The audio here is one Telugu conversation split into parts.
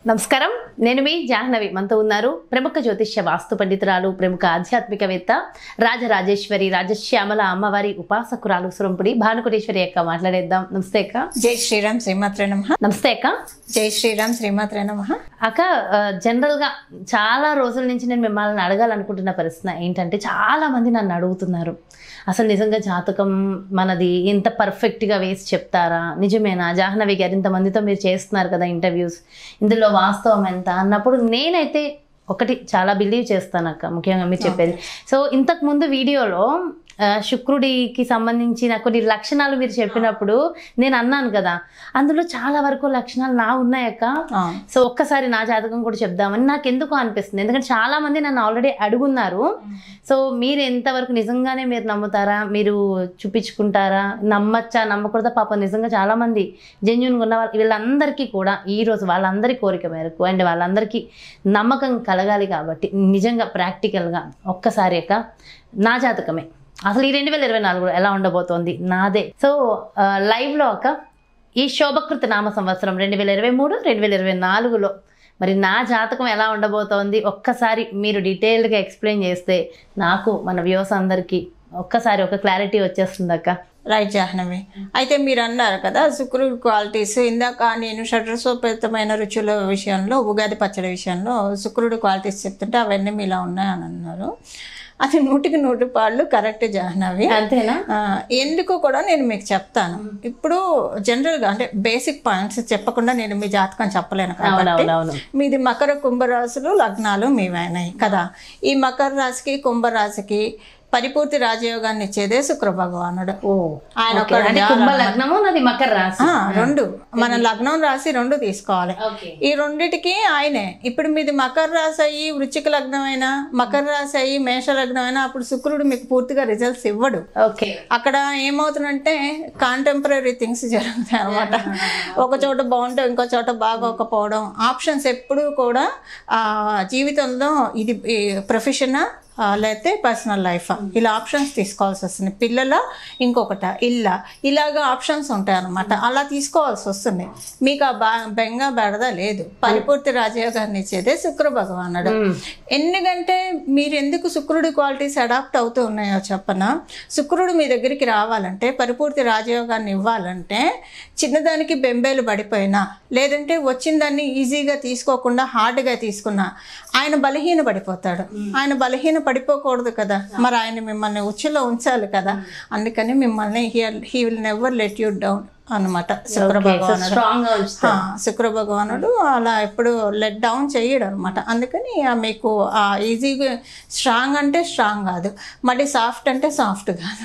నమస్కారం నేను మీ జాహ్నవి మనతో ఉన్నారు ప్రముఖ జ్యోతిష్య వాస్తు పండితురాలు ప్రముఖ ఆధ్యాత్మికవేత్త రాజరాజేశ్వరి రాజశ్యామల అమ్మవారి ఉపాసకురాలు సురంపుడి భానుకుటేశ్వరి అక్క మాట్లాడేద్దాం నమస్తే అక్క జై శ్రీరామ్ శ్రీమాత్రే నమ నమస్తే అక్క జై శ్రీరామ్ శ్రీమాత్రే నమ అక్క ఆ, జనరల్గా చాలా రోజుల నుంచి నేను మిమ్మల్ని అడగాలనుకుంటున్న పరిస్థితి ఏంటంటే చాలా మంది నన్ను అడుగుతున్నారు అసలు నిజంగా జాతకం మనది ఎంత పర్ఫెక్ట్గా వేసి చెప్తారా నిజమేనా జాహ్నవి గారు ఇంతమందితో మీరు చేస్తున్నారు కదా ఇంటర్వ్యూస్ ఇందులో వాస్తవం ఎంత అన్నప్పుడు నేనైతే ఒకటి చాలా బిలీవ్ చేస్తాను అక్క ముఖ్యంగా మీరు చెప్పేది సో ఇంతకు ముందు వీడియోలో ఆ, శుక్రుడికి సంబంధించిన కొన్ని లక్షణాలు మీరు చెప్పినప్పుడు నేను అన్నాను కదా అందులో చాలా వరకు లక్షణాలు నా ఉన్నాయక్క సో ఒక్కసారి నా జాతకం కూడా చెప్దామని నాకు ఎందుకు అనిపిస్తుంది ఎందుకంటే చాలా మంది నన్ను ఆల్రెడీ అడుగున్నారు సో మీరు ఎంతవరకు నిజంగానే మీరు నమ్ముతారా మీరు చూపించుకుంటారా నమ్మచ్చా నమ్మకూడదా పాపం నిజంగా చాలా మంది జెన్యున్గా ఉన్న వాళ్ళు వీళ్ళందరికీ కూడా ఈ రోజు వాళ్ళందరి కోరిక మేరకు అండ్ వాళ్ళందరికీ నమ్మకం కలగాలి కాబట్టి నిజంగా ప్రాక్టికల్గా ఒక్కసారి అక్క నా జాతకమే అసలు ఈ రెండు వేల ఇరవై నాలుగు ఎలా ఉండబోతోంది నాదే సో ఆ, లైవ్లో అక్క ఈ శోభకృత నామ సంవత్సరం రెండు వేల ఇరవై మూడు రెండు వేల ఇరవై నాలుగులో మరి నా జాతకం ఎలా ఉండబోతోంది ఒక్కసారి మీరు డీటెయిల్డ్గా ఎక్స్ప్లెయిన్ చేస్తే నాకు మన వ్యూస్ అందరికీ ఒక్కసారి ఒక క్లారిటీ వచ్చేస్తుంది అక్క రైట్ జాహ్నవి అయితే మీరు అన్నారు కదా శుక్రుడి క్వాలిటీస్ ఇందాక నేను షడ్రసోపేతమైన రుచుల విషయంలో ఉగాది పచ్చడి విషయంలో శుక్రుడి క్వాలిటీస్ చెప్తుంటే అవన్నీ మీలా ఉన్నాయని అన్నారు అది నూటికి నూటి పాళ్ళు కరెక్ట్ జాహ్నవి అంతేనా ఆ, ఎందుకు కూడా నేను మీకు చెప్తాను ఇప్పుడు జనరల్గా అంటే బేసిక్ పాయింట్స్ చెప్పకుండా నేను మీ జాతకం చెప్పలేను కాబట్టి అవునవునవును మీది మకర కుంభరాశులు లగ్నాలు మీవైనాయి కదా ఈ మకర రాశికి కుంభరాశికి పరిపూర్తి రాజయోగాన్ని ఇచ్చేదే శుక్ర భగవానుడు ఓ ఆయన ఓకే. ఒక అంటే కుంభ లగ్నము నాది మకర రాశి ఆ, రెండు మన లగ్నం రాసి రెండు తీసుకోవాలి ఓకే ఈ రెండిటికి ఆయనే ఇప్పుడు మీది మకర రాశి అయ్యి వృచ్చిక లగ్నం అయినా మకర రాశి అయ్యి మేష లగ్నం అయినా అప్పుడు శుక్రుడు మీకు పూర్తిగా రిజల్ట్స్ ఇవ్వడు ఓకే అక్కడ ఏమవుతుందంటే కాంటెంపరీ థింగ్స్ జరుగుతాయి అనమాట ఒక చోట బాగుంటే ఇంకో చోట బాగోకపోవడం ఆప్షన్స్ ఎప్పుడూ కూడా ఆ, జీవితంలో ఇది ప్రొఫెషనా లేకపోతే పర్సనల్ లైఫ్ ఇలా ఆప్షన్స్ తీసుకోవాల్సి వస్తుంది పిల్లల ఇంకొకట ఇల్ల ఇలాగా ఆప్షన్స్ ఉంటాయి అనమాట అలా తీసుకోవాల్సి వస్తుంది మీకు ఆ బా బెంగ బెడద లేదు పరిపూర్తి రాజయోగాన్ని ఇచ్చేదే శుక్ర భగవానుడు ఎందుకంటే మీరు ఎందుకు శుక్రుడి క్వాలిటీస్ అడాప్ట్ అవుతూ ఉన్నాయో చెప్పన శుక్రుడు మీ దగ్గరికి రావాలంటే పరిపూర్తి రాజయోగాన్ని ఇవ్వాలంటే చిన్నదానికి బెంబేలు పడిపోయినా లేదంటే వచ్చిన దాన్ని ఈజీగా తీసుకోకుండా హార్డ్గా తీసుకున్నా ఆయన బలహీన పడిపోతాడు ఆయన బలహీన పడిపోకూడదు కదా మరి ఆయన మిమ్మల్ని ఉచ్చులో ఉంచాలి కదా అందుకని మిమ్మల్ని he will never let you down అన్నమాట శుక్ర భగవానుడు స్ట్రాంగ్ గా ఉంచుతా ఆ, శుక్ర భగవానుడు అలా ఎప్పుడు లెట్ డౌన్ చేయడు అనమాట అందుకని ఆ మీకు ఆ ఈజీగా స్ట్రాంగ్ అంటే స్ట్రాంగ్ కాదు మళ్ళీ సాఫ్ట్ అంటే సాఫ్ట్ కాదు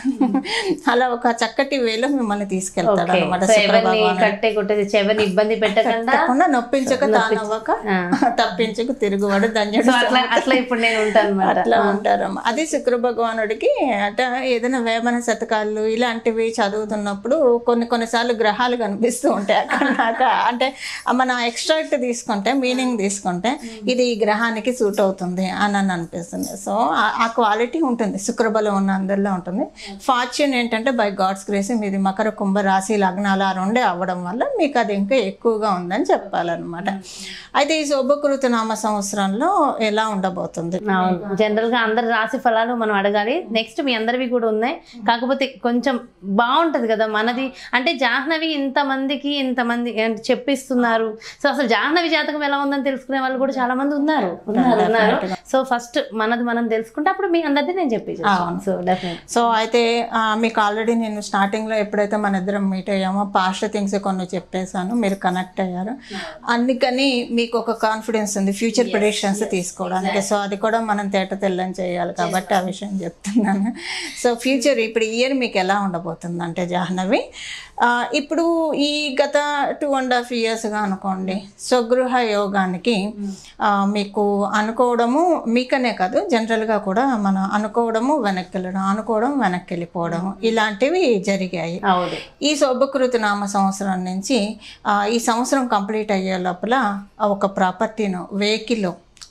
అలా ఒక చక్కటి వేలో మిమ్మల్ని తీసుకెళ్తాడు ఓకే. అనమాట సో శుక్ర ఎవరిని భగవానుడు కట్టే కొట్టేది చెవరిని ఇబ్బంది పెట్టకుండా తప్పకుండా నొప్పించక తానవ్వక తప్పించకు తిరుగువాడు ధన్యుడు సో అట్లా అట్లా ఇప్పుడు నేను ఉంటాను అనమాట అట్లా ఉంటారమ్మ అది శుక్ర భగవానుడికి అట ఏదైనా వేమన శతకాలు ఇలాంటివి చదువుతున్నప్పుడు కొన్ని కొన్నిసార్లు గ్రహాలు కనిపిస్తూ ఉంటాయి అక్కడ నాకు అంటే మన ఎక్స్ట్రాక్ట్ తీసుకుంటే మీనింగ్ తీసుకుంటే ఇది ఈ గ్రహానికి సూట్ అవుతుంది అని అని అనిపిస్తుంది సో ఆ- ఆ క్వాలిటీ ఉంటుంది శుక్రబలం ఉన్న అందరిలో ఉంటుంది ఫార్చ్యూన్ ఏంటంటే బై గాడ్స్ గ్రేస్ మీది మకర కుంభ రాశి లగ్నాలు ఆ రెండే అవ్వడం వల్ల మీకు అది ఇంకా ఎక్కువగా ఉందని చెప్పాలన్నమాట అయితే ఈ శోభకృత నామ సంవత్సరంలో ఎలా ఉండబోతుంది అవును జనరల్ గా అందరి రాశి ఫలాలు మనం అడగాలి నెక్స్ట్ మీ అందరివి కూడా ఉన్నాయి కాకపోతే కొంచెం బాగుంటది కదా మనది అంటే జాహ్నవి ఇంతమందికి ఇంతమంది అంటే చెప్పిస్తున్నారు సో అసలు జాహ్నవి జాతకం ఎలా ఉందని తెలుసుకునే వాళ్ళు కూడా చాలా మంది ఉన్నారు ఉన్నారు ఉన్నారు సో ఫస్ట్ మనది మనం తెలుసుకుంటే అప్పుడు మీ అందరిది నేను చెప్పి సో డెఫినెట్ సో అయితే ఆ, మీకు ఆల్రెడీ నేను స్టార్టింగ్లో ఎప్పుడైతే మన ఇద్దరం మీట్ అయ్యామో పాస్ట్ థింగ్స్ కొన్ని చెప్పేశాను మీరు కనెక్ట్ అయ్యారు అందుకని మీకు ఒక కాన్ఫిడెన్స్ ఉంది ఫ్యూచర్ ప్రిడిక్షన్స్ తీసుకోవడానికి సో అది కూడా మనం తేట తెల్లని చేయాలి కాబట్టి ఆ విషయం చెప్తున్నాను సో ఫ్యూచర్ ఇప్పుడు ఇయర్ మీకు ఎలా ఉండబోతుంది అంటే జాహ్నవి ఆ, ఇప్పుడు ఈ గత టూ అండ్ హాఫ్ ఇయర్స్గా అనుకోండి స్వగృహ యోగానికి ఆ, మీకు అనుకోవడము మీకనే కాదు జనరల్గా కూడా మనం అనుకోవడము వెనక్కి వెళ్ళడం అనుకోవడం వెనక్కి వెళ్ళిపోవడం ఇలాంటివి జరిగాయి అవును ఈ శోభకృతి నామ సంవత్సరం నుంచి ఆ, ఈ సంవత్సరం కంప్లీట్ అయ్యే లోపల ఆ ఒక ప్రాపర్టీను వెహికల్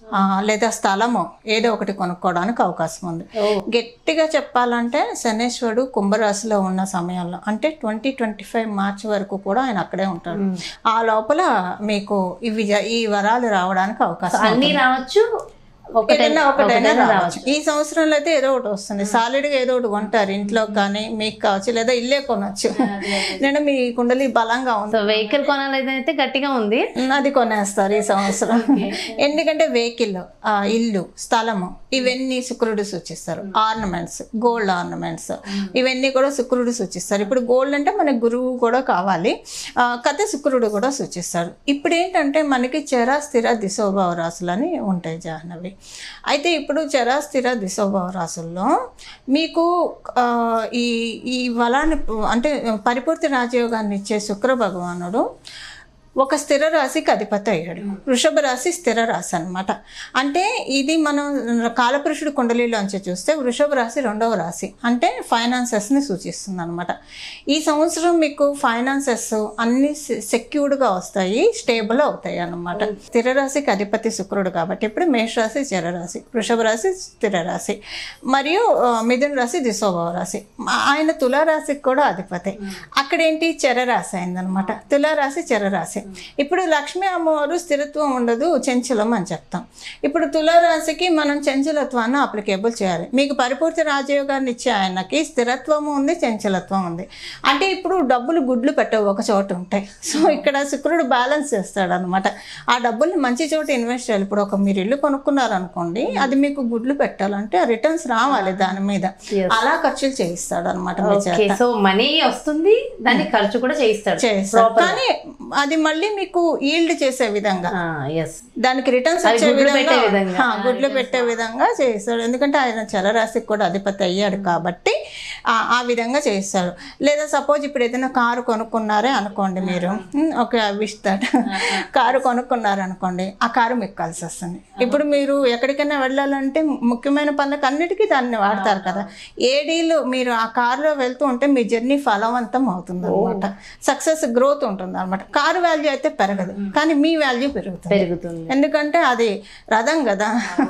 ఆ, లేదా స్థలము ఏదో ఒకటి కొనుక్కోవడానికి అవకాశం ఉంది ఓ. గట్టిగా చెప్పాలంటే శనేశ్వరుడు కుంభరాశిలో ఉన్న సమయంలో అంటే ట్వంటీ ట్వంటీ ఫైవ్ మార్చ్ వరకు కూడా ఆయన అక్కడే ఉంటాడు ఆ లోపల మీకు ఇవి జ- ఈ వరాలు రావడానికి అవకాశం అన్ని రావచ్చు ఒకటే ఏదైనా ఒకటైనా ఒకటైనా రావచ్చు ఈ సంవత్సరంలో అయితే ఏదో ఒకటి వస్తుంది సాలిడ్ గా ఏదో ఒకటి కొంటారు ఇంట్లో కానీ మీకు కావచ్చు లేదా ఇల్లే కొనొచ్చు నేను మీ కుండలి బలంగా ఉంది సో వెహికల్ కొనాలైతే గట్టిగా ఉంది అది కొనేస్తారు ఈ సంవత్సరం ఎందుకంటే వెహికల్ ఇల్లు స్థలము ఇవన్నీ శుక్రుడు సూచిస్తారు ఆర్నమెంట్స్ గోల్డ్ ఆర్నమెంట్స్ ఇవన్నీ కూడా శుక్రుడు సూచిస్తారు ఇప్పుడు గోల్డ్ అంటే మనకి గురువు కూడా కావాలి ఆ, కథ శుక్రుడు కూడా సూచిస్తారు ఇప్పుడు ఏంటంటే మనకి చెర స్థిర దిశోభావ రాశులు అని ఉంటాయి జాహ్నవి అయితే ఇప్పుడు చెర స్థిర దిశోభావ రాశుల్లో మీకు ఆ, ఈ ఈ వలాన్ని అంటే పరిపూర్తి రాజయోగాన్ని ఇచ్చే శుక్ర భగవానుడు ఒక స్థిర రాశికి అధిపతి అయ్యాడు వృషభ రాశి స్థిర రాశి అన్నమాట అంటే ఇది మనం కాలపురుషుడు కుండలిలోంచి చూస్తే వృషభ రాశి రెండవ రాశి అంటే ఫైనాన్సెస్ని సూచిస్తుంది అనమాట ఈ సంవత్సరం మీకు ఫైనాన్సెస్ అన్ని సెక్యూర్డ్గా వస్తాయి స్టేబుల్ అవుతాయి అన్నమాట స్థిర రాశికి అధిపతి శుక్రుడు కాబట్టి ఇప్పుడు మేషరాశి స్థిర రాశి వృషభ రాశి స్థిర రాశి మరియు ఆ, మిథున రాశి దిశోభవ రాశి ఆ- ఆయన తులారాశికి కూడా అధిపతి అక్కడేంటి చెరరాశి అయిందనమాట తులారాశి చెరరాశి ఇప్పుడు లక్ష్మీ అమ్మవారు స్థిరత్వం ఉండదు చెంచలం అని చెప్తాం ఇప్పుడు తులారాశికి మనం చెంచలత్వాన్ని అప్లికేబుల్ చేయాలి మీకు పరిపూర్తి రాజయోగాన్ని ఇచ్చే ఆయనకి స్థిరత్వము ఉంది చెంచలత్వం ఉంది అంటే ఇప్పుడు డబ్బులు గుడ్లు పెట్టవు ఒక చోట ఉంటాయి సో ఇక్కడ శుక్రుడు బ్యాలెన్స్ చేస్తాడు అనమాట ఆ డబ్బుల్ని మంచి చోట ఇన్వెస్ట్ చేయాలి ఇప్పుడు ఒక మీరు ఇల్లు కొనుక్కున్నారనుకోండి అది మీకు గుడ్లు పెట్టాలంటే ఆ రిటర్న్స్ రావాలి దాని మీద Yes. అలా ఖర్చులు చేయిస్తాడు అనమాట మీ చేత ఓకే సో మనీ వస్తుంది దాన్ని ఖర్చు కూడా చేయిస్తాడు చేస్తాడు కానీ అది మళ్ళీ మీకు ఈల్డ్ చేసే విధంగా ఎస్ దానికి రిటర్న్స్ అవి వచ్చే గుడ్లు విధంగా పెట్టే విధంగా. ఆ, గుడ్లు పెట్టే విధంగా చేస్తాడు ఎందుకంటే ఆయన చలరాశికి కూడా అధిపతి అయ్యాడు కాబట్టి ఆ ఆ విధంగా చేస్తాడు లేదా సపోజ్ ఇప్పుడు ఏదైనా కారు కొనుక్కున్నారే అనుకోండి మీరు ఉమ్, ఓకే ఇస్తాడు కారు కొనుక్కున్నారు అనుకోండి ఆ కారు మీకు కలిసి వస్తుంది ఇప్పుడు మీరు ఎక్కడికైనా వెళ్ళాలంటే ముఖ్యమైన పనులకు అన్నిటికీ దాన్ని వాడతారు కదా ఏ డీల్ మీరు ఆ కారులో వెళ్తూ ఉంటే మీ జర్నీ ఫలవంతం అవుతుంది అనమాట సక్సెస్ గ్రోత్ ఉంటుంది అనమాట కారు వాల్యూ అయితే పెరగదు కానీ మీ వాల్యూ పెరుగుతుంది పెరుగుతుంది ఎందుకంటే అది రథం కదా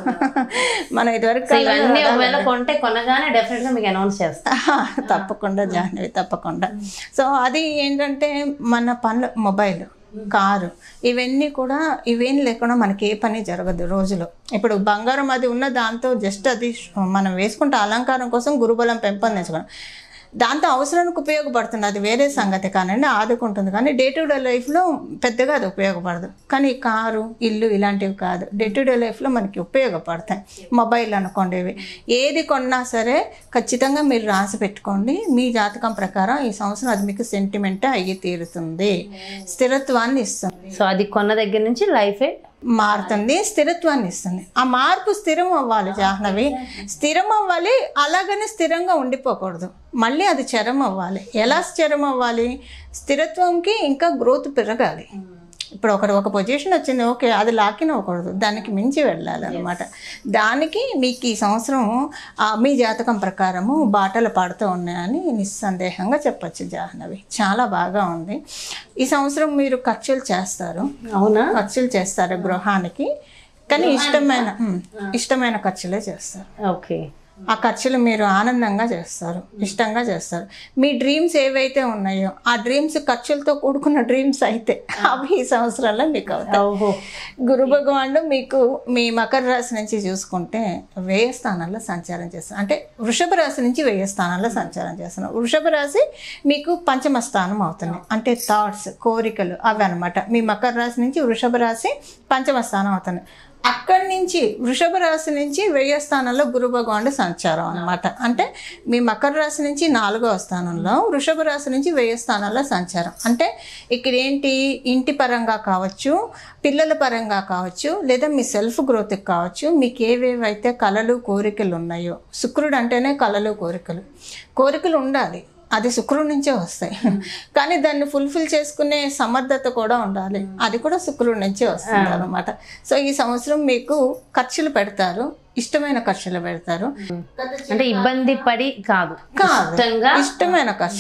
మనం ఇదివరకు సో కాలంలో ఇవన్నీ రథాలు- ఒకవేళ కొంటే కొనగానే డెఫినెట్ గా మీకు అనౌన్స్ చేస్తా తప్పకుండా జాహ్నవి తప్పకుండా సో అది ఏంటంటే మన పనులు మొబైల్ కారు ఇవన్నీ కూడా ఇవేం లేకుండా మనకి ఏ పని జరగదు రోజులో ఇప్పుడు బంగారం అది ఉన్న దాంతో జస్ట్ అది మనం వేసుకుంటే అలంకారం కోసం గురుబలం పెంపొందించుకోవడం దాంతో అవసరానికి ఉపయోగపడుతుంది అది వేరే సంగతి కానండి ఆదుకుంటుంది కానీ డే టు డే లైఫ్లో పెద్దగా అది ఉపయోగపడదు కానీ ఈ కారు ఇల్లు ఇలాంటివి కాదు డే టు డే లైఫ్లో మనకి ఉపయోగపడతాయి మొబైల్ అనుకోండి ఇవి ఏది కొన్నా సరే ఖచ్చితంగా మీరు రాసి పెట్టుకోండి మీ జాతకం ప్రకారం ఈ సంవత్సరం అది మీకు సెంటిమెంట్ అయ్యి తీరుతుంది స్థిరత్వాన్ని ఇస్తుంది సో అది కొన్న దగ్గర నుంచి లైఫే మారుతుంది స్థిరత్వాన్ని ఇస్తుంది ఆ మార్పు స్థిరం అవ్వాలి జాహ్నవి స్థిరం అవ్వాలి అలాగనే స్థిరంగా ఉండిపోకూడదు మళ్ళీ అది చరం అవ్వాలి ఎలా స్థిరం అవ్వాలి స్థిరత్వంకి ఇంకా గ్రోత్ పెరగాలి ఇప్పుడు ఒకటి ఒక పొజిషన్ వచ్చింది ఓకే అది లాకిన్ అవ్వకూడదు దానికి మించి వెళ్ళాలి అనమాట దానికి మీకు ఈ సంవత్సరం ఆ, మీ జాతకం ప్రకారము బాటలు పాడుతూ ఉన్నాయని నిస్సందేహంగా చెప్పొచ్చు జాహ్నవి చాలా బాగా ఉంది ఈ సంవత్సరం మీరు ఖర్చులు చేస్తారు అవునా ఖర్చులు చేస్తారు గృహానికి కానీ ఇష్టమైన ఉమ్, ఇష్టమైన ఖర్చులే చేస్తారు ఓకే ఆ ఖర్చులు మీరు ఆనందంగా చేస్తారు ఇష్టంగా చేస్తారు మీ డ్రీమ్స్ ఏవైతే ఉన్నాయో ఆ డ్రీమ్స్ ఖర్చులతో కూడుకున్న డ్రీమ్స్ అయితే అవి ఈ సంవత్సరాల్లో మీకు అవుతాయి ఓహో గురు భగవానుడు మీకు మీ మకర రాశి నుంచి చూసుకుంటే వ్యయ స్థానాల్లో సంచారం చేస్తారు అంటే వృషభ రాశి నుంచి వ్యయ స్థానాల్లో సంచారం చేస్తున్నారు వృషభ రాశి మీకు పంచమ స్థానం అవుతుంది అంటే థాట్స్ కోరికలు అవి అనమాట మీ మకర రాశి నుంచి వృషభ రాశి పంచమ స్థానం అవుతుంది అక్కడి నుంచి వృషభ రాశి నుంచి వ్యయ స్థానంలో గురు భగవానుడు సంచారం అనమాట అంటే మీ మకర రాశి నుంచి నాలుగవ స్థానంలో వృషభ రాశి నుంచి వ్యయ స్థానంలో సంచారం అంటే ఇక్కడ ఏంటి ఇంటి పరంగా కావచ్చు పిల్లల పరంగా కావచ్చు లేదా మీ సెల్ఫ్ గ్రోత్కి కావచ్చు మీకు ఏవేవైతే కళలు కోరికలు ఉన్నాయో శుక్రుడు అంటేనే కళలు కోరికలు కోరికలు ఉండాలి అది శుక్రుడి నుంచే వస్తాయి కానీ దాన్ని ఫుల్ఫిల్ చేసుకునే సమర్థత కూడా ఉండాలి అది కూడా శుక్రుడి నుంచే వస్తుంది అనమాట సో ఈ సంవత్సరం మీకు ఖర్చులు పెడతారు ఇష్టమైన ఖర్చులు పెడతారు అంటే ఇబ్బంది పడి కాదు కాదు ఇష్టంగా ఇష్టమైన ఖర్చులే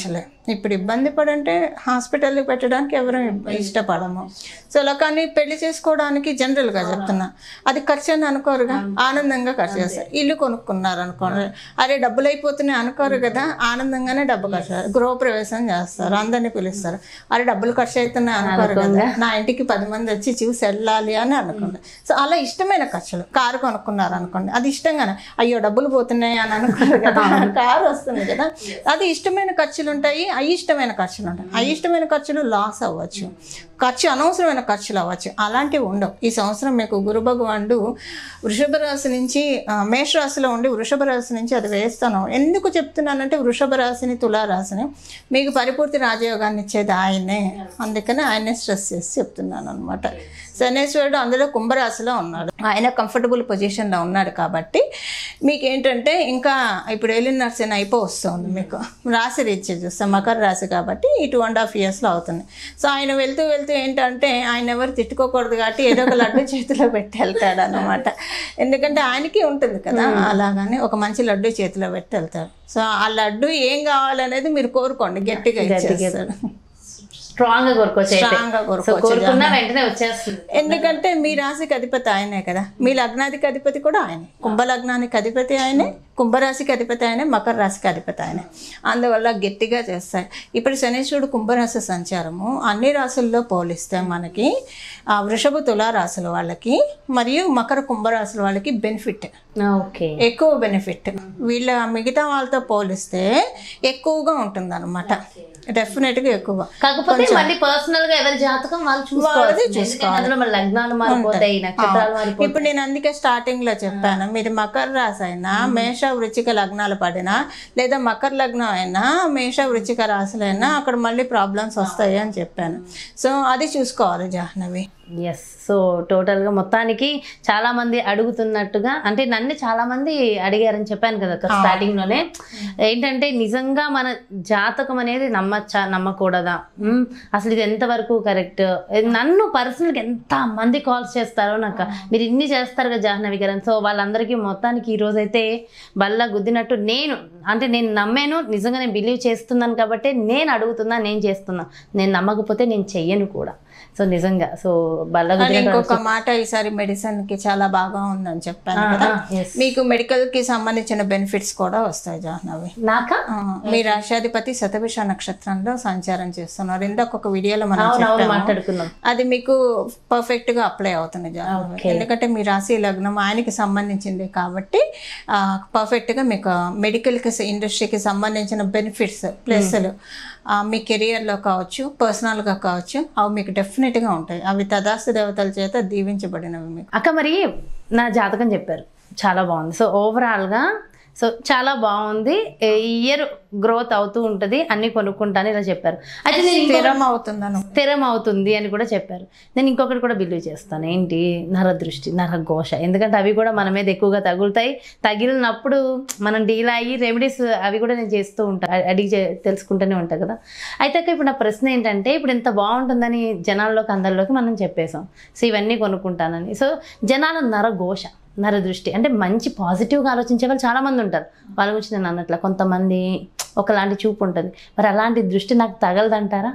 ఇప్పుడు ఇబ్బంది పడంటే హాస్పిటల్కి పెట్టడానికి ఎవరు ఇష్టపడము సో అలా కానీ పెళ్లి చేసుకోవడానికి జనరల్గా చెప్తున్నా అది ఖర్చు అని అనుకోరుగా ఆనందంగా ఖర్చు చేస్తారు ఇల్లు కొనుక్కున్నారు అనుకోండి అరే డబ్బులు అయిపోతున్నాయి అనుకోరు కదా ఆనందంగానే డబ్బు ఖర్చు చేస్తారు గృహప్రవేశం చేస్తారు అందరినీ పిలుస్తారు అరే డబ్బులు ఖర్చు అవుతున్నాయి అనుకోరు కదా నా ఇంటికి పది మంది వచ్చి చూసి వెళ్ళాలి అని అనుకోండి సో అలా ఇష్టమైన ఖర్చులు కారు కొనుక్కున్నారు అనుకోండి అది ఇష్టంగానే అయ్యో డబ్బులు పోతున్నాయి అని అనుకోరు కదా కారు వస్తుంది కదా అది ఇష్టమైన ఖర్చులు ఉంటాయి అయిష్టమైన ఖర్చులు ఉంటాయి అయిష్టమైన ఖర్చులు లాస్ అవ్వచ్చు ఖర్చు అనవసరమైన ఖర్చులు అవ్వచ్చు అలాంటివి ఉండవు ఈ సంవత్సరం మీకు గురు భగవానుడు వృషభ రాశి నుంచి ఆ, మేష రాశిలో ఉండి వృషభ రాశి నుంచి అది వేస్తాను ఎందుకు చెప్తున్నానంటే వృషభ రాశిని తులారాశిని మీకు పరిపూర్తి రాజయోగాన్ని ఇచ్చేది ఆయనే అందుకని ఆయనే స్ట్రెస్ చేసి చెప్తున్నాను అనమాట శనేశ్వరుడు అందులో కుంభరాశిలో ఉన్నాడు ఆయన కంఫర్టబుల్ పొజిషన్లో ఉన్నాడు కాబట్టి మీకు ఏంటంటే ఇంకా ఇప్పుడు ఏలిన్ నర్సన్ అయిపో వస్తుంది మీకు రాశి రీత్యా చూస్తాం మకర రాశి కాబట్టి ఈ టూ అండ్ హాఫ్ ఇయర్స్లో అవుతుంది సో ఆయన వెళ్తూ వెళ్తూ ఏంటంటే ఆయన ఎవరు తిట్టుకోకూడదు కాబట్టి ఏదో ఒక లడ్డు చేతిలో పెట్టి వెళ్తాడు అనమాట ఎందుకంటే ఆయనకి ఉంటుంది కదా అలాగని ఒక మంచి లడ్డు చేతిలో పెట్టి వెళ్తాడు సో ఆ లడ్డు ఏం కావాలనేది మీరు కోరుకోండి గట్టిగా ఇచ్చేస్తాడు స్ట్రాంగ్ గా కోరుకోవచ్చు అయితే. స్ట్రాంగ్గా సో కోరుకోవచ్చు కోరుకున్నా వెంటనే వచ్చేస్తుంది ఎందుకంటే మీ రాశికి అధిపతి ఆయనే కదా మీ లగ్నాధికి అధిపతి కూడా ఆయనే కుంభ లగ్నానికి అధిపతి ఆయనే కుంభరాశికి అధిపతి ఆయనే మకర రాశికి అధిపతి ఆయనే అందువల్ల గట్టిగా చేస్తాయి ఇప్పుడు శనీశ్వరుడు కుంభరాశి సంచారము అన్ని రాశుల్లో పోలిస్తే మనకి ఆ వృషభ తులా రాశుల వాళ్ళకి మరియు మకర కుంభరాశుల వాళ్ళకి బెనిఫిట్ ఓకే ఎక్కువ బెనిఫిట్ వీళ్ళ మిగతా వాళ్ళతో పోలిస్తే ఎక్కువగా ఉంటుంది అనమాట డెఫినెట్గా ఎక్కువ కాకపోతే మళ్ళీ పర్సనల్ గా ఎవరి జాతకం వాళ్ళు వాళ్ళది చూసుకోవాలి ఎందుకంటే అందులో మన లగ్నాలు మారిపోతాయి నక్షత్రాలు మారిపోతాయి ఇప్పుడు నేను అందుకే స్టార్టింగ్ లో చెప్పాను మీది మకర రాశి అయినా మేష వృచ్చిక లగ్నాలు పడినా లేదా మకర లగ్నం అయినా మేష వృచ్చిక రాశులైనా అక్కడ మళ్ళీ ప్రాబ్లమ్స్ వస్తాయి అని చెప్పాను సో అది చూసుకోవాలి జాహ్నవి ఎస్ సో టోటల్గా మొత్తానికి చాలా మంది అడుగుతున్నట్టుగా అంటే నన్ను చాలా మంది అడిగారని చెప్పాను కదా స్టార్టింగ్ లోనే ఏంటంటే నిజంగా మన జాతకం అనేది నమ్మచ్చా నమ్మకూడదా మ్, అసలు ఇది ఎంతవరకు కరెక్ట్ నన్ను పర్సనల్గా ఎంత మంది కాల్స్ చేస్తారో నాకు మీరు ఇన్ని చేస్తారు కదా జాహ్నవి గారు సో వాళ్ళందరికీ మొత్తానికి ఈ రోజైతే బల్ల గుద్దినట్టు నేను అంటే నేను నమ్మాను నిజంగా నేను బిలీవ్ చేస్తున్నాను కాబట్టి నేను అడుగుతున్నా నేను చేస్తున్నా నేను నమ్మకపోతే నేను చెయ్యను కూడా సో నిజంగా సో బల్ల అని గుద్దినట్టు ఇంకొక మాట ఈసారి మెడిసిన్ కి చాలా బాగా ఉందని చెప్పాను కదా yes. మీకు మెడికల్ కి సంబంధించిన బెనిఫిట్స్ కూడా వస్తాయి జాహ్నవి నాకా ఆ, మీ రాశాధిపతి శతభిష నక్షత్రంలో సంచారం చేస్తున్నారు ఇందాక ఒక వీడియోలో మనం అవును అవును చెప్పాము మాట్లాడుకున్నాం అది మీకు పర్ఫెక్ట్ గా అప్లై అవుతుంది జాహ్నవి. ఎందుకంటే మీ రాశి లగ్నం ఆయనకి సంబంధించింది కాబట్టి ఆ, perfect గా మీకు మెడికల్ కి ఇండస్ట్రీకి సంబంధించిన బెనిఫిట్స్ ప్లస్లు మీ కెరియర్లో కావచ్చు personal గా కావచ్చు అవి మీకు definite గా ఉంటాయి అవి తదాస్తు దేవతల చేత దీవించబడినవి మీకు అక్క మరి నా జాతకం చెప్పారు చాలా బాగుంది సో ఓవరాల్గా సో చాలా బాగుంది ఈ ఇయర్ గ్రోత్ అవుతూ ఉంటుంది అన్ని కొనుక్కుంటాను ఇలా చెప్పారు అయితే నేను ఇంకో- స్థిరం అవుతుందను స్థిరం అవుతుంది అని కూడా చెప్పారు నేను ఇంకొకటి కూడా బిలీవ్ చేస్తాను ఏంటి నరదృష్టి నరఘోష ఎందుకంటే అవి కూడా మన మీద ఎక్కువగా తగులుతాయి తగిలినప్పుడు మనం డీల్ అయ్యి రెమెడీస్ అవి కూడా నేను చేస్తూ ఉంటాను అడిగి చే- తెలుసుకుంటూనే ఉంటాను కదా అయితే అక్క ఇప్పుడు నా ప్రశ్న ఏంటంటే ఇప్పుడు ఇంత బాగుంటుందని జనాల్లోకి అందరిలోకి మనం చెప్పేసాం సో ఇవన్నీ కొనుక్కుంటానని సో జనాల నరఘోష నరదృష్టి అంటే మంచి పాజిటివ్గా ఆలోచించే వాళ్ళు చాలామంది ఉంటారు వాళ్ళ గురించి నేను అన్నట్ల కొంతమంది ఒకలాంటి చూపు ఉంటుంది మరి అలాంటి దృష్టి నాకు తగలదంటారా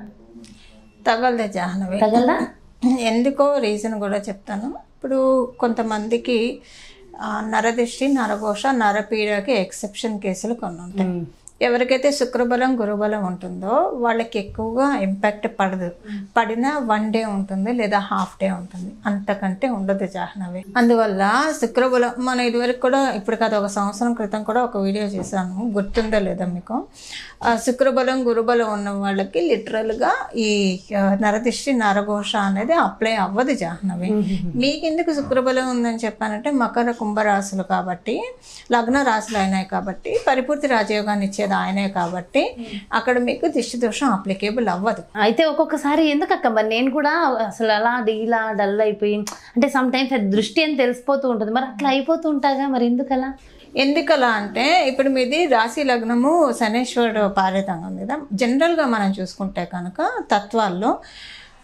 తగలదే జాహ్నవి తగలదా ఎందుకో రీజన్ కూడా చెప్తాను ఇప్పుడు కొంతమందికి ఆ, నరదిష్టి నరఘోష నరపీడకి ఎక్సెప్షన్ కేసులు కొన్ని ఉంటాయి ఎవరికైతే శుక్రబలం గురుబలం ఉంటుందో వాళ్ళకి ఎక్కువగా ఇంపాక్ట్ పడదు పడినా వన్ డే ఉంటుంది లేదా హాఫ్ డే ఉంటుంది అంతకంటే ఉండదు జాహ్నవి అందువల్ల శుక్రబలం మనం ఇదివరకు కూడా ఇప్పుడు కాదు ఒక సంవత్సరం క్రితం కూడా ఒక వీడియో చేశాను గుర్తుందో లేదా మీకు ఆ శుక్రబలం గురుబలం ఉన్న వాళ్ళకి లిటరల్గా ఈ ఆ, నరదిష్టి నరఘోష అనేది అప్లై అవ్వదు జాహ్నవి మీకెందుకు శుక్రబలం ఉందని చెప్పానంటే మకర కుంభరాశులు కాబట్టి లగ్న రాశులు అయినాయి కాబట్టి పరిపూర్తి రాజయోగాన్ని ఇచ్చేది ఆయనే కాబట్టి అక్కడ మీకు దిష్టి దోషం అప్లికేబుల్ అవ్వదు అయితే ఒక్కొక్కసారి ఎందుకు అక్క మరి నేను కూడా అసలు అలా డీలా డల్ అయిపోయి అంటే సమ్ టైమ్స్ అది దృష్టి అని తెలిసిపోతూ ఉంటుంది మరి అట్లా అయిపోతూ ఉంటాగా మరి ఎందుకు అలా ఎందుకలా అంటే ఇప్పుడు మీది రాశి లగ్నము శనేశ్వరుడు పారితంగా ఉంది కదా జనరల్గా మనం చూసుకుంటే కనుక తత్వాల్లో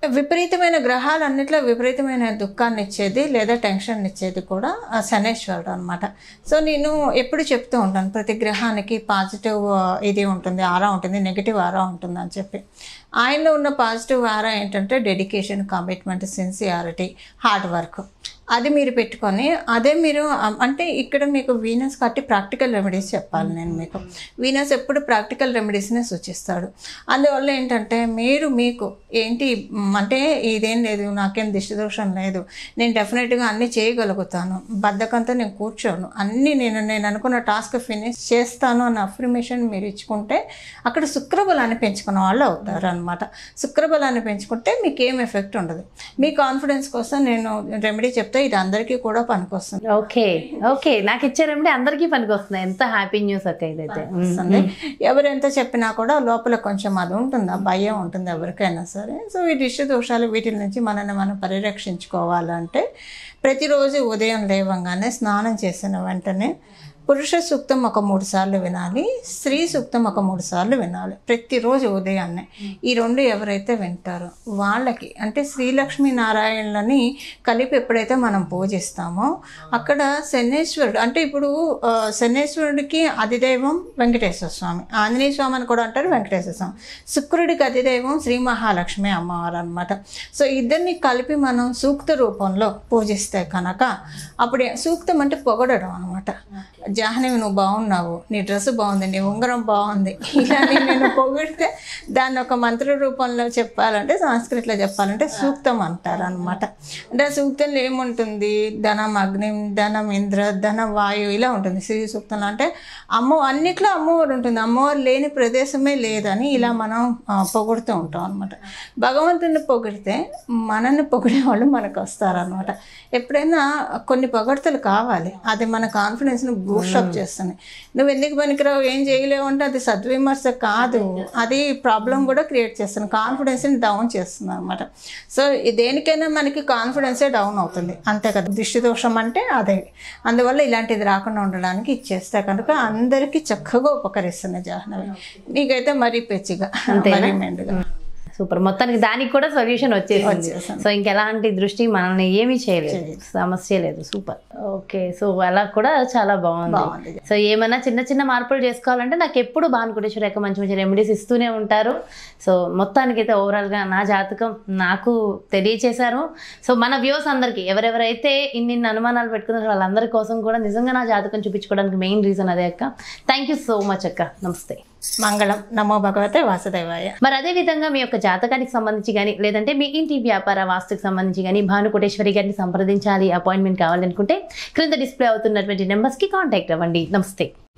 విపరీతమైన గ్రహాలు అన్నిట్లో విపరీతమైన దుఃఖాన్ని ఇచ్చేది లేదా టెన్షన్ ఇచ్చేది కూడా ఆ శనేశ్వరుడు అనమాట సో నేను ఎప్పుడు చెప్తూ ఉంటాను ప్రతి గ్రహానికి పాజిటివ్ ఇది ఉంటుంది ఆరా ఉంటుంది నెగిటివ్ ఆరా ఉంటుంది అని చెప్పి ఆయనలో ఉన్న పాజిటివ్ ఆరా ఏంటంటే dedication commitment sincerity hard work అది మీరు పెట్టుకొని అదే మీరు అ- అంటే ఇక్కడ మీకు వీనస్ కట్టి ప్రాక్టికల్ రెమెడీస్ చెప్పాలి నేను మీకు వీనస్ ఎప్పుడు ప్రాక్టికల్ రెమెడీస్నే సూచిస్తాడు అందువల్ల ఏంటంటే మీరు మీకు ఏంటి మ్, అంటే ఇదేం లేదు నాకేం దిష్టి దోషం లేదు నేను డెఫినెట్గా అన్నీ చేయగలుగుతాను బద్ధకంతో నేను కూర్చోను అన్నీ నేను నేను అనుకున్న టాస్క్ ఫినిష్ చేస్తాను అన్న అఫర్మేషన్ మీరు ఇచ్చుకుంటే అక్కడ శుక్రబలాన్ని పెంచుకున్న వాళ్ళు అవుతారు అనమాట శుక్రబలాన్ని పెంచుకుంటే మీకు ఏం ఎఫెక్ట్ ఉండదు మీ కాన్ఫిడెన్స్ కోసం నేను రెమెడీ చెప్తే ఇది అందరికీ కూడా పనికొస్తుంది ఓకే ఓకే నాకు ఇచ్చారంటే అందరికీ పనికి వస్తుంది ఎంత హ్యాపీ న్యూస్ అక్క ఇదైతే మ్మ్. వస్తుంది ఎవరు ఎంత చెప్పినా కూడా లోపల కొంచెం అది ఉంటుంది ఆ భయం ఉంటుంది ఎవరికైనా సరే సో ఈ దిష్టి దోషాలు వీటి నుంచి మనల్ని మనం పరిరక్షించుకోవాలంటే ప్రతిరోజు ఉదయం లేవంగానే స్నానం చేసిన వెంటనే పురుష సూక్తం ఒక మూడు సార్లు వినాలి స్త్రీ సూక్తం ఒక మూడు సార్లు వినాలి ప్రతిరోజు ఉదయాన్నే ఈ రెండు ఎవరైతే వింటారో వాళ్ళకి అంటే శ్రీలక్ష్మీ నారాయణులని కలిపి ఎప్పుడైతే మనం పూజిస్తామో అక్కడ శనేశ్వరుడు అంటే ఇప్పుడు ఆ, శనేశ్వరుడికి అధిదైవం వెంకటేశ్వర స్వామి ఆంజనేయ స్వామి అని కూడా అంటారు వెంకటేశ్వర స్వామి శుక్రుడికి అధిదైవం శ్రీ మహాలక్ష్మి అమ్మవారు అనమాట సో ఇద్దరిని కలిపి మనం సూక్త రూపంలో పూజిస్తే కనుక అప్పుడు సూక్తం అంటే పొగడడం అనమాట జాహ్నవి నువ్వు బాగున్నావు నీ డ్రెస్ బాగుంది నీ ఉంగరం బాగుంది ఇలా నేను పొగిడితే దాన్ని ఒక మంత్ర రూపంలో చెప్పాలంటే సంస్కృతిలో చెప్పాలంటే సూక్తం అంటారు అనమాట అంటే ఆ సూక్తంలో ఏముంటుంది ధనం అగ్ని ధనం ఇంద్ర ధనం వాయు ఇలా ఉంటుంది శ్రీ సూక్తంలో అంటే అమ్మ అన్నిట్లో అమ్మవారు ఉంటుంది అమ్మవారు లేని ప్రదేశమే లేదని ఇలా మనం ఆ, పొగుడుతూ ఉంటాం అనమాట భగవంతుని పొగిడితే మనల్ని పొగిడే వాళ్ళు మనకు వస్తారనమాట ఎప్పుడైనా కొన్ని పొగడ్తలు కావాలి అది మన కాన్ఫిడెన్స్ని బూస్టప్ చేస్తుంది నువ్వు ఎందుకు పనికిరావు ఏం చేయలేవు అంటే అది సద్విమర్శ కాదు అది ప్రాబ్లం కూడా క్రియేట్ చేస్తుంది కాన్ఫిడెన్స్ని డౌన్ చేస్తుంది అనమాట సో ఈ దేనికైనా మనకి కాన్ఫిడెన్సే డౌన్ అవుతుంది అంతే కదా దృష్టి దోషం అంటే అదే అందువల్ల ఇలాంటిది రాకుండా ఉండడానికి ఇచ్చేస్తే కనుక అందరికీ చక్కగా ఉపకరిస్తుంది జాహ్నవి నీకైతే మరీ పెచ్చిగా మరీ మెండుగా సూపర్ మొత్తానికి దానికి కూడా సొల్యూషన్ వచ్చేసింది వచ్చేసింది. సో ఇంకెలాంటి దృష్టి మనల్ని ఏమీ చేయలేదు సమస్య లేదు సూపర్ ఓకే సో అలా కూడా చాలా బాగుంది బాగుంది సో ఏమైనా చిన్న చిన్న మార్పులు చేసుకోవాలంటే నాకు ఎప్పుడు భానుకుటేశ్వర యొక్క మంచి మంచి రెమెడీస్ ఇస్తూనే ఉంటారు సో మొత్తానికైతే ఓవరాల్గా నా జాతకం నాకు తెలియచేశారు సో మన వ్యూస్ అందరికీ ఎవరెవరైతే ఇన్ని ఇన్ని అనుమానాలు పెట్టుకున్నారో వాళ్ళందరి కోసం కూడా నిజంగా నా జాతకం చూపించుకోవడానికి మెయిన్ రీజన్ అదే అక్క థ్యాంక్ యూ సో మచ్ అక్క నమస్తే మంగళం నమో భగవతే వాసుదేవాయ మరి అదే విధంగా మీ యొక్క జాతకానికి సంబంధించి కానీ లేదంటే మీ ఇంటి వ్యాపార వాస్తుకు సంబంధించి కానీ భాను కోటేశ్వరి గారిని సంప్రదించాలి అపాయింట్మెంట్ కావాలనుకుంటే క్రింద డిస్ప్లే అవుతున్నటువంటి నెంబర్స్కి కాంటాక్ట్ అవ్వండి నమస్తే